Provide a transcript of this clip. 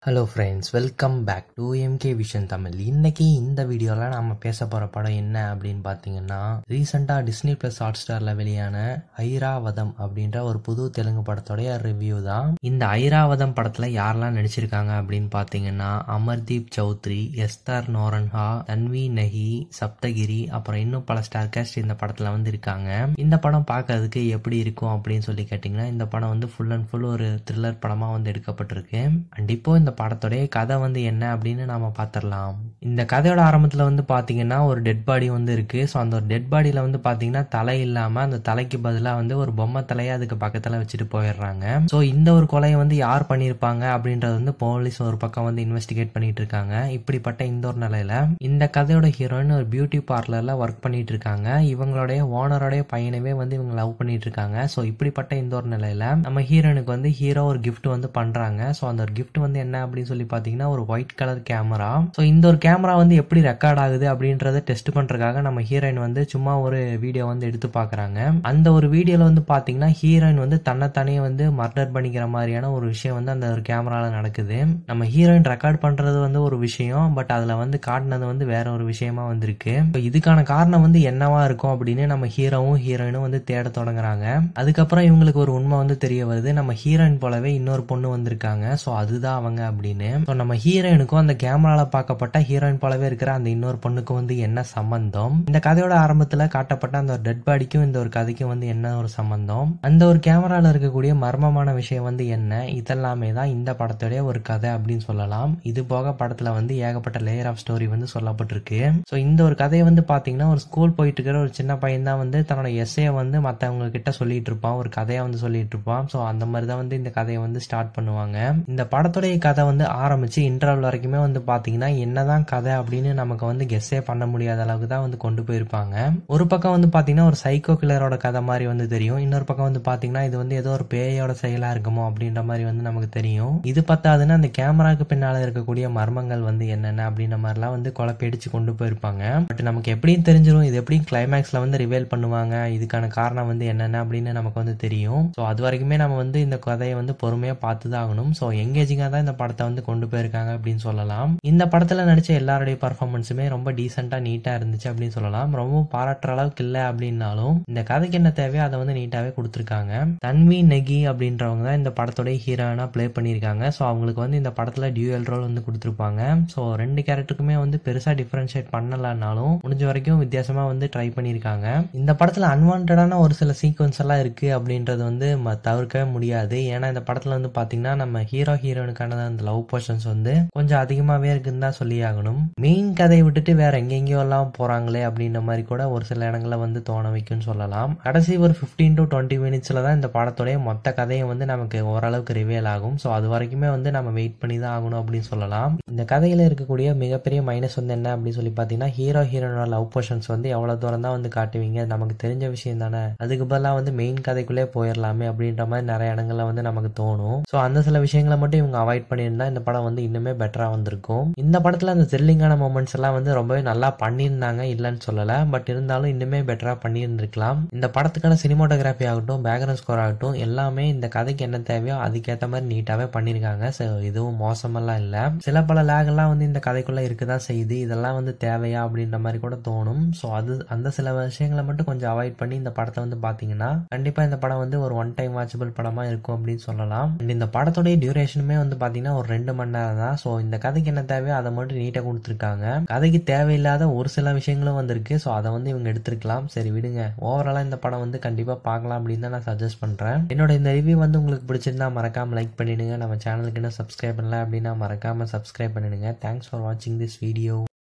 hello friends welcome back to MK vision Tamil இன்னைக்கு இந்த வீடியோவில் நாம பேச போகிற படம் என்ன அப்படின்னு பார்த்தீங்கன்னா ரீசெண்டாக டிஸ்னி ப்ளஸ் ஹாட் ஸ்டாரில் வெளியான ஐராவதம் அப்படின்ற ஒரு புது தெலுங்கு படத்தோடைய ரிவ்யூ தான் இந்த ஐராவதம் படத்தில் யாரெல்லாம் நடிச்சிருக்காங்க அப்படின்னு பார்த்தீங்கன்னா அமர்தீப் சௌத்ரி எஸ்தர் நோரன்ஹா தன்வி நஹி சப்தகிரி அப்புறம் இன்னும் பல ஸ்டார் காஸ்ட் இந்த படத்தில் வந்து இருக்காங்க இந்த படம் பார்க்கறதுக்கு எப்படி இருக்கும் அப்படின்னு சொல்லி கேட்டிங்கன்னா இந்த படம் வந்து ஃபுல் அண்ட் ஃபுல் ஒரு த்ரில்லர் படமாக வந்து எடுக்கப்பட்டிருக்கு அண்ட் இப்போ இந்த படத்தோடைய கதை வந்து என்ன அப்படின்னு நாம பார்த்துடலாம் இந்த கதையோட ஆரம்பத்தில் வந்து பார்த்தீங்கன்னா ஒரு டெட் பாடி வந்து இருக்கு ஸோ அந்த ஒரு டெட் பாடியில் வந்து பார்த்தீங்கன்னா தலை இல்லாமல் அந்த தலைக்கு பதிலாக வந்து ஒரு பொம்மை தலையை அதுக்கு பக்கத்தில் வச்சுட்டு போயிடுறாங்க ஸோ இந்த ஒரு கொலையை வந்து யார் பண்ணியிருப்பாங்க அப்படின்றது வந்து போலீஸ் ஒரு பக்கம் வந்து இன்வெஸ்டிகேட் பண்ணிட்டு இருக்காங்க இப்படிப்பட்ட இந்த ஒரு நிலையில இந்த கதையோட ஹீரோயின் ஒரு பியூட்டி பார்லர்ல ஒர்க் பண்ணிட்டு இருக்காங்க இவங்களுடைய ஓனரோடைய பையனவே வந்து இவங்க லவ் பண்ணிட்டு இருக்காங்க ஸோ இப்படிப்பட்ட இந்த ஒரு நிலையில நம்ம ஹீரோனுக்கு வந்து ஹீரோ ஒரு gift வந்து பண்றாங்க ஸோ அந்த ஒரு gift வந்து என்ன அப்படின்னு சொல்லி பார்த்தீங்கன்னா ஒரு ஒயிட் கலர் கேமரா ஸோ இந்த ஒரு கேமரா வந்து எப்படி ரெக்கார்ட் ஆகுது அப்படின்றத டெஸ்ட் பண்றதுக்காக நம்ம ஹீரோயின் வந்து சும்மா ஒரு வீடியோ வந்து எடுத்து பார்க்கறாங்க அந்த ஒரு வீடியோல வந்து பார்த்தீங்கன்னா ஹீரோயின் வந்து தன்னைத்தானே வந்து மர்டர் பண்ணிக்கிற மாதிரியான ஒரு விஷயம் வந்து அந்த ஒரு கேமரால நடக்குது நம்ம ஹீரோயின் ரெக்கார்ட் பண்றது வந்து ஒரு விஷயம் பட் அதுல வந்து காட்டினது வந்து வேற ஒரு விஷயமா வந்திருக்கு இப்போ இதுக்கான காரணம் வந்து என்னவா இருக்கும் அப்படின்னு நம்ம ஹீரோவும் ஹீரோயினும் வந்து தேட தொடங்குறாங்க அதுக்கப்புறம் இவங்களுக்கு ஒரு உண்மை வந்து தெரிய வருது நம்ம ஹீரோயின் போலவே இன்னொரு பொண்ணு வந்திருக்காங்க ஸோ அதுதான் அவங்க அப்படின்னு ஸோ நம்ம ஹீரோயினுக்கும் அந்த கேமரால பார்க்கப்பட்ட ஹீரோயின் போலவே இருக்கிற அந்த இன்னொரு பொண்ணுக்கும் வந்து என்ன சம்பந்தம் இந்த கதையோட ஆரம்பத்துல காட்டப்பட்ட அந்த ஒரு டெட் பாடிக்கும் இந்த ஒரு கதைக்கும் வந்து என்ன ஒரு சம்பந்தம் அந்த ஒரு கேமரால இருக்கக்கூடிய மர்மமான விஷயம் வந்து என்ன இதெல்லாமே தான் இந்த படத்துடைய ஒரு கதை அப்படின்னு சொல்லலாம் இது போக படத்துல வந்து ஏகப்பட்ட லேயர் ஆஃப் ஸ்டோரி வந்து சொல்லப்பட்டிருக்கு ஸோ இந்த ஒரு கதையை வந்து பாத்தீங்கன்னா ஒரு ஸ்கூல் போயிட்டு இருக்கிற ஒரு சின்ன பையன் தான் வந்து தன்னோட எஸ்ஏ வந்து மத்தவங்க கிட்ட சொல்லிட்டு இருப்பான் ஒரு கதையை வந்து சொல்லிட்டு இருப்பான் ஸோ அந்த மாதிரி தான் வந்து இந்த கதையை வந்து ஸ்டார்ட் பண்ணுவாங்க இந்த படத்துடைய கதை வந்து ஆரம்பிச்சு இன்டர்வல் வரைக்குமே வந்து பாத்தீங்கன்னா என்னதான் கதை அப்படின்னு நமக்கு வந்து கெஸ்ஸே பண்ண முடியாத அளவுக்கு தான் வந்து கொண்டு போயிருப்பாங்க ஒரு பக்கம் வந்து பாத்தீங்கன்னா ஒரு சைக்கோ கில்லரோட கதை மாதிரி வந்து தெரியும் இன்னொரு பக்கம் வந்து பாத்தீங்கன்னா இது வந்து ஏதோ ஒரு பேயோட செயலா இருக்குமோ அப்படின்ற மாதிரி வந்து நமக்கு தெரியும் இது பத்தாதுன்னா அந்த கேமராக்கு பின்னால இருக்கக்கூடிய மர்மங்கள் வந்து என்னென்ன அப்படின்ற மாதிரிலாம் வந்து குழப்படிச்சு கொண்டு போயிருப்பாங்க பட் நமக்கு எப்படியும் தெரிஞ்சிடும் இது எப்படியும் கிளைமேக்ஸ்ல வந்து ரிவேல் பண்ணுவாங்க இதுக்கான காரணம் வந்து என்னென்ன அப்படின்னு நமக்கு வந்து தெரியும் ஸோ அது வரைக்குமே நம்ம வந்து இந்த கதையை வந்து பொறுமையா பார்த்து தான் ஆகணும் ஸோ எங்கேஜிங்காக தான் இந்த படத்தை வந்து கொண்டு போயிருக்காங்க அப்படின்னு சொல்லலாம் இந்த படத்துல நடிச்ச எல்லாருடைய பர்ஃபார்மன்ஸுமே ரொம்ப டீசெண்டா நீட்டா இருந்துச்சு அப்படின்னு சொல்லலாம் ரொம்ப பாராட்டுற அளவுக்கு இல்லை அப்படின்னாலும் இந்த கதைக்கு என்ன தேவையோ அதை வந்து நீட்டாவே கொடுத்துருக்காங்க தன்வி நெகி அப்படின்றவங்க தான் இந்த படத்தோடைய ஹீரோயினா ப்ளே பண்ணியிருக்காங்க ஸோ அவங்களுக்கு வந்து இந்த படத்துல டியூயல் ரோல் வந்து கொடுத்துருப்பாங்க ஸோ ரெண்டு கேரக்டருக்குமே வந்து பெருசா டிஃபரன்ஷியேட் பண்ணலனாலும் முடிஞ்ச வரைக்கும் வித்தியாசமா வந்து ட்ரை பண்ணியிருக்காங்க இந்த படத்துல அன்வான்டான ஒரு சில சீக்வன்ஸ் எல்லாம் இருக்கு அப்படின்றது வந்து ம- தவிர்க்கவே முடியாது ஏன்னா இந்த படத்துல வந்து பாத்தீங்கன்னா நம்ம ஹீரோ ஹீரோனுக்கான அந்த லவ் போர்ஷன்ஸ் வந்து கொஞ்சம் அதிகமாவே இருக்குன்னு தான் சொல்லி ஆகணும் மெயின் கதையை விட்டுட்டு வேற எங்கெங்கயோ எல்லாம் போறாங்களே அப்படின்ற மாதிரி கூட ஒரு சில இடங்கள்ல வந்து தோண வைக்கும்னு சொல்லலாம் கடைசி ஒரு 15 டு டுவெண்ட்டி மினிட்ஸ்ல தான் இந்த படத்துடைய மொத்த கதையும் வந்து நமக்கு ஓரளவுக்கு ரிவேல் ஆகும் ஸோ அது வரைக்குமே வந்து நம்ம வெயிட் பண்ணி தான் ஆகணும் அப்படின்னு சொல்லலாம் இந்த கதையில இருக்கக்கூடிய மிகப்பெரிய மைனஸ் வந்து என்ன அப்படின்னு சொல்லி பார்த்தீங்கன்னா ஹீரோ ஹீரோனோட லவ் போர்ஷன்ஸ் வந்து எவ்வளவு தூரம் தான் வந்து காட்டுவீங்க அது நமக்கு தெரிஞ்ச விஷயம் தானே அதுக்கு பதிலாக வந்து மெயின் கதைக்குள்ளே போயிடலாமே அப்படின்ற மாதிரி நிறைய இடங்கள்ல வந்து நமக்கு தோணும் ஸோ அந்த சில விஷயங்களை மட்டும் இவங்க அவாய்ட் பண்ணியிருந்தா இந்த படம் வந்து இன்னுமே பெட்டரா வந்திருக்கும் இந்த படத்துல அந்த த்ரில்லிங்கான மூமெண்ட்ஸ் எல்லாம் வந்து ரொம்பவே நல்லா பண்ணியிருந்தாங்க இல்லைன்னு சொல்லல பட் இருந்தாலும் இன்னுமே பெட்டரா பண்ணியிருந்திருக்கலாம் இந்த படத்துக்கான சினிமோட்டோகிராஃபி ஆகட்டும் பேக்ரவுண்ட் ஸ்கோர் ஆகட்டும் எல்லாமே இந்த கதைக்கு என்ன தேவையோ அதுக்கேற்ற மாதிரி நீட்டாவே பண்ணியிருக்காங்க ஸோ எதுவும் மோசமெல்லாம் இல்லை சில பல லேக் எல்லாம் வந்து இந்த கதைக்குள்ள இருக்குதான் செய்யுது இதெல்லாம் வந்து தேவையா அப்படின்ற மாதிரி கூட தோணும் ஸோ அது அந்த சில விஷயங்களை மட்டும் கொஞ்சம் அவாய்ட் பண்ணி இந்த படத்தை வந்து பாத்தீங்கன்னா கண்டிப்பா இந்த படம் வந்து ஒரு ஒன் டைம் வாட்சபிள் படமா இருக்கும் அப்படின்னு சொல்லலாம் And இந்த படத்துடைய டியூரேஷனுமே வந்து பாத்தீங்கன்னா ஒரு ரெண்டு மணி நேரம் தான் ஸோ இந்த கதைக்கு என்ன தேவையோ அதை மட்டும் நீட்டா கொடுத்துருக்காங்க கதைக்கு தேவையில்லாத ஒரு சில விஷயங்களும் வந்திருக்கு ஸோ அதை வந்து இவங்க எடுத்திருக்கலாம் சரி விடுங்க ஓவராலா இந்த படம் வந்து கண்டிப்பா பார்க்கலாம் அப்படின்னு தான் நான் சஜஸ்ட் பண்றேன் என்னோட இந்த ரிவ்யூ வந்து உங்களுக்கு பிடிச்சிருந்தா மறக்காம லைக் பண்ணிடுங்க நம்ம சேனலுக்கு இன்னும் சப்ஸ்கிரைப் பண்ணல அப்படின்னா மறக்காம சப்ஸ்கிரைப் பண்ணிடுங்க தேங்க்ஸ் ஃபார் வாட்சிங் திஸ் வீடியோ